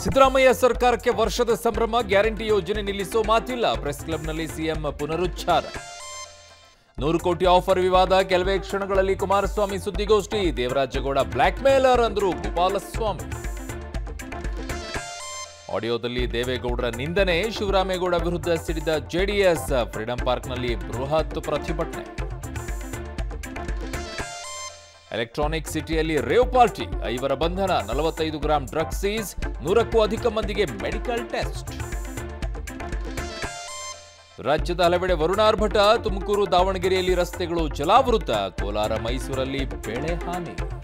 ಸಿದ್ದರಾಮಯ್ಯ ಸರ್ಕಾರಕ್ಕೆ ವರ್ಷದ ಸಂಭ್ರಮ ಗ್ಯಾರಂಟಿ ಯೋಜನೆ ನಿಲ್ಲಿಸೋ ಮಾತಿಲ್ಲ ಪ್ರೆಸ್ ಕ್ಲಬ್ನಲ್ಲಿ ಸಿಎಂ ಪುನರುಚ್ಚಾರ ನೂರು ಕೋಟಿ ಆಫರ್ ವಿವಾದ ಕೆಲವೇ ಕ್ಷಣಗಳಲ್ಲಿ ಕುಮಾರಸ್ವಾಮಿ ಸುದ್ದಿಗೋಷ್ಠಿ ದೇವರಾಜಗೌಡ ಬ್ಲಾಕ್ ಮೇಲರ್ ಅಂದ್ರು ಗೋಪಾಲಸ್ವಾಮಿ ಆಡಿಯೋದಲ್ಲಿ ದೇವೇಗೌಡರ ನಿಂದನೆ ಶಿವರಾಮೇಗೌಡ ವಿರುದ್ಧ ಸಿಡಿದ ಜೆಡಿಎಸ್ ಫ್ರೀಡಂ ಪಾರ್ಕ್ನಲ್ಲಿ ಬೃಹತ್ ಪ್ರತಿಭಟನೆ ಎಲೆಕ್ಟ್ರಾನಿಕ್ ಸಿಟಿಯಲ್ಲಿ ರೇವ್ ಪಾರ್ಟಿ ಐವರ ಬಂಧನ ನಲವತ್ತೈದು ಗ್ರಾಂ ಡ್ರಗ್ಸ್ ಸೀಸ್ ನೂರಕ್ಕೂ ಅಧಿಕ ಮಂದಿಗೆ ಮೆಡಿಕಲ್ ಟೆಸ್ಟ್ ರಾಜ್ಯದ ಹಲವೆಡೆ ವರುಣಾರ್ಭಟ ತುಮಕೂರು ದಾವಣಗೆರೆಯಲ್ಲಿ ರಸ್ತೆಗಳು ಜಲಾವೃತ ಕೋಲಾರ ಮೈಸೂರಲ್ಲಿ ಬೆಳೆ ಹಾನಿ